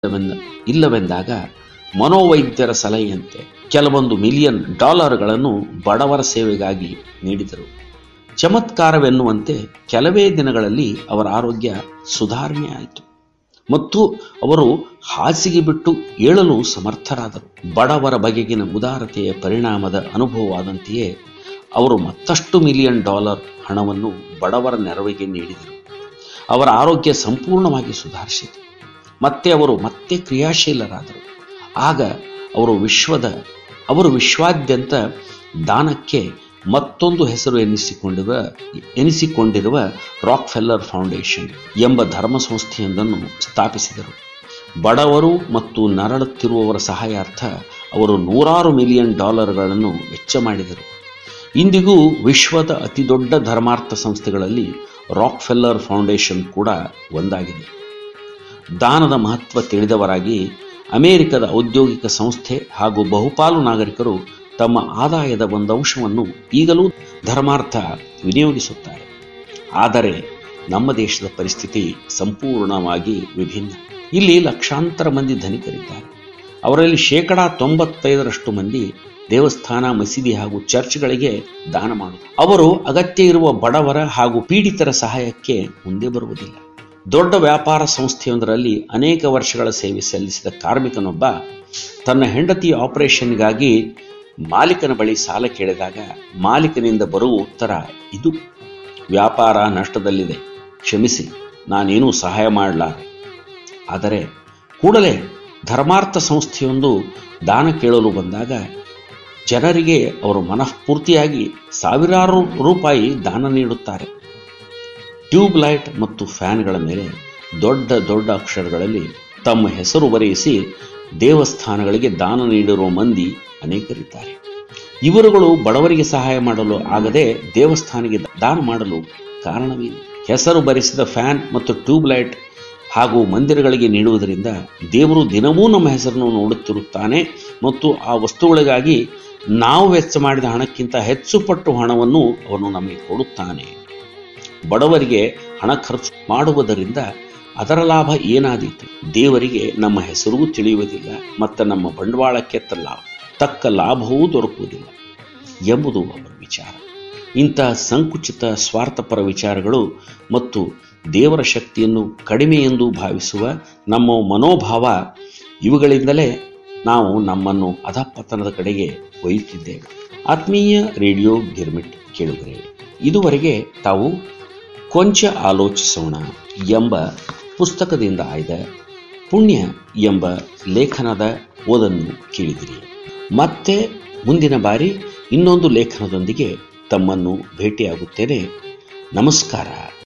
ಇಲ್ಲವೆಂದ ಇಲ್ಲವೆಂದಾಗ ಮನೋವೈದ್ಯರ ಸಲಹೆಯಂತೆ ಕೆಲವೊಂದು ಮಿಲಿಯನ್ ಡಾಲರ್ಗಳನ್ನು ಬಡವರ ಸೇವೆಗಾಗಿ ನೀಡಿದರು ಚಮತ್ಕಾರವೆನ್ನುವಂತೆ ಕೆಲವೇ ದಿನಗಳಲ್ಲಿ ಅವರ ಆರೋಗ್ಯ ಸುಧಾರಣೆ ಆಯಿತು ಮತ್ತು ಅವರು ಹಾಸಿಗೆ ಬಿಟ್ಟು ಏಳಲು ಸಮರ್ಥರಾದರು ಬಡವರ ಬಗೆಗಿನ ಉದಾರತೆಯ ಪರಿಣಾಮದ ಅನುಭವವಾದಂತೆಯೇ ಅವರು ಮತ್ತಷ್ಟು ಮಿಲಿಯನ್ ಡಾಲರ್ ಹಣವನ್ನು ಬಡವರ ನೆರವಿಗೆ ನೀಡಿದರು ಅವರ ಆರೋಗ್ಯ ಸಂಪೂರ್ಣವಾಗಿ ಸುಧಾರಿಸಿತು ಮತ್ತೆ ಅವರು ಮತ್ತೆ ಕ್ರಿಯಾಶೀಲರಾದರು ಆಗ ಅವರು ವಿಶ್ವದ ಅವರು ವಿಶ್ವಾದ್ಯಂತ ದಾನಕ್ಕೆ ಮತ್ತೊಂದು ಹೆಸರು ಎನಿಸಿಕೊಂಡಿರುವ ಎನಿಸಿಕೊಂಡಿರುವ ರಾಕ್ಫೆಲ್ಲರ್ ಫೌಂಡೇಶನ್ ಎಂಬ ಧರ್ಮ ಸಂಸ್ಥೆಯೊಂದನ್ನು ಸ್ಥಾಪಿಸಿದರು ಬಡವರು ಮತ್ತು ನರಳುತ್ತಿರುವವರ ಸಹಾಯಾರ್ಥ ಅವರು ನೂರಾರು ಮಿಲಿಯನ್ ಡಾಲರ್ಗಳನ್ನು ವೆಚ್ಚ ಮಾಡಿದರು ಇಂದಿಗೂ ವಿಶ್ವದ ಅತಿದೊಡ್ಡ ಧರ್ಮಾರ್ಥ ಸಂಸ್ಥೆಗಳಲ್ಲಿ ರಾಕ್ಫೆಲ್ಲರ್ ಫೌಂಡೇಶನ್ ಕೂಡ ಒಂದಾಗಿದೆ ದಾನದ ಮಹತ್ವ ತಿಳಿದವರಾಗಿ ಅಮೆರಿಕದ ಔದ್ಯೋಗಿಕ ಸಂಸ್ಥೆ ಹಾಗೂ ಬಹುಪಾಲು ನಾಗರಿಕರು ತಮ್ಮ ಆದಾಯದ ಒಂದು ಅಂಶವನ್ನು ಈಗಲೂ ಧರ್ಮಾರ್ಥ ವಿನಿಯೋಗಿಸುತ್ತಾರೆ ಆದರೆ ನಮ್ಮ ದೇಶದ ಪರಿಸ್ಥಿತಿ ಸಂಪೂರ್ಣವಾಗಿ ವಿಭಿನ್ನ ಇಲ್ಲಿ ಲಕ್ಷಾಂತರ ಮಂದಿ ಧನಿಕರಿದ್ದಾರೆ ಅವರಲ್ಲಿ ಶೇಕಡಾ ತೊಂಬತ್ತೈದರಷ್ಟು ಮಂದಿ ದೇವಸ್ಥಾನ ಮಸೀದಿ ಹಾಗೂ ಚರ್ಚ್ಗಳಿಗೆ ದಾನ ಮಾಡುವುದು ಅವರು ಅಗತ್ಯ ಇರುವ ಬಡವರ ಹಾಗೂ ಪೀಡಿತರ ಸಹಾಯಕ್ಕೆ ಮುಂದೆ ಬರುವುದಿಲ್ಲ ದೊಡ್ಡ ವ್ಯಾಪಾರ ಸಂಸ್ಥೆಯೊಂದರಲ್ಲಿ ಅನೇಕ ವರ್ಷಗಳ ಸೇವೆ ಸಲ್ಲಿಸಿದ ಕಾರ್ಮಿಕನೊಬ್ಬ ತನ್ನ ಹೆಂಡತಿಯ ಆಪರೇಷನ್ಗಾಗಿ ಮಾಲೀಕನ ಬಳಿ ಸಾಲ ಕೇಳಿದಾಗ ಮಾಲೀಕನಿಂದ ಬರುವ ಉತ್ತರ ಇದು ವ್ಯಾಪಾರ ನಷ್ಟದಲ್ಲಿದೆ ಕ್ಷಮಿಸಿ ನಾನೇನೂ ಸಹಾಯ ಮಾಡಲಾರೆ ಆದರೆ ಕೂಡಲೇ ಧರ್ಮಾರ್ಥ ಸಂಸ್ಥೆಯೊಂದು ದಾನ ಕೇಳಲು ಬಂದಾಗ ಜನರಿಗೆ ಅವರು ಮನಃಪೂರ್ತಿಯಾಗಿ ಸಾವಿರಾರು ರೂಪಾಯಿ ದಾನ ನೀಡುತ್ತಾರೆ ಟ್ಯೂಬ್ ಲೈಟ್ ಮತ್ತು ಫ್ಯಾನ್ಗಳ ಮೇಲೆ ದೊಡ್ಡ ದೊಡ್ಡ ಅಕ್ಷರಗಳಲ್ಲಿ ತಮ್ಮ ಹೆಸರು ಬರೆಯಿಸಿ ದೇವಸ್ಥಾನಗಳಿಗೆ ದಾನ ನೀಡಿರುವ ಮಂದಿ ಅನೇಕರಿದ್ದಾರೆ ಇವರುಗಳು ಬಡವರಿಗೆ ಸಹಾಯ ಮಾಡಲು ಆಗದೆ ದೇವಸ್ಥಾನಕ್ಕೆ ದಾನ ಮಾಡಲು ಕಾರಣವೇನು ಹೆಸರು ಬರೆಸಿದ ಫ್ಯಾನ್ ಮತ್ತು ಟ್ಯೂಬ್ ಲೈಟ್ ಹಾಗೂ ಮಂದಿರಗಳಿಗೆ ನೀಡುವುದರಿಂದ ದೇವರು ದಿನವೂ ನಮ್ಮ ಹೆಸರನ್ನು ನೋಡುತ್ತಿರುತ್ತಾನೆ ಮತ್ತು ಆ ವಸ್ತುಗಳಿಗಾಗಿ ನಾವು ವೆಚ್ಚ ಮಾಡಿದ ಹಣಕ್ಕಿಂತ ಹೆಚ್ಚು ಪಟ್ಟು ಹಣವನ್ನು ಅವನು ನಮಗೆ ಕೊಡುತ್ತಾನೆ ಬಡವರಿಗೆ ಹಣ ಖರ್ಚು ಮಾಡುವುದರಿಂದ ಅದರ ಲಾಭ ಏನಾದೀತು ದೇವರಿಗೆ ನಮ್ಮ ಹೆಸರೂ ತಿಳಿಯುವುದಿಲ್ಲ ಮತ್ತು ನಮ್ಮ ಬಂಡವಾಳಕ್ಕೆ ಲಾಭ ತಕ್ಕ ಲಾಭವೂ ದೊರಕುವುದಿಲ್ಲ ಎಂಬುದು ಅವರ ವಿಚಾರ ಇಂತಹ ಸಂಕುಚಿತ ಸ್ವಾರ್ಥಪರ ವಿಚಾರಗಳು ಮತ್ತು ದೇವರ ಶಕ್ತಿಯನ್ನು ಕಡಿಮೆ ಎಂದು ಭಾವಿಸುವ ನಮ್ಮ ಮನೋಭಾವ ಇವುಗಳಿಂದಲೇ ನಾವು ನಮ್ಮನ್ನು ಅಧಪತನದ ಕಡೆಗೆ ಒಯ್ಯುತ್ತಿದ್ದೇವೆ ಆತ್ಮೀಯ ರೇಡಿಯೋ ಗಿರ್ಮಿಟ್ ಕೇಳುಗರೆ ಇದುವರೆಗೆ ತಾವು ಕೊಂಚ ಆಲೋಚಿಸೋಣ ಎಂಬ ಪುಸ್ತಕದಿಂದ ಆಯ್ದ ಪುಣ್ಯ ಎಂಬ ಲೇಖನದ ಓದನ್ನು ಕೇಳಿದಿರಿ ಮತ್ತೆ ಮುಂದಿನ ಬಾರಿ ಇನ್ನೊಂದು ಲೇಖನದೊಂದಿಗೆ ತಮ್ಮನ್ನು ಭೇಟಿಯಾಗುತ್ತೇನೆ ನಮಸ್ಕಾರ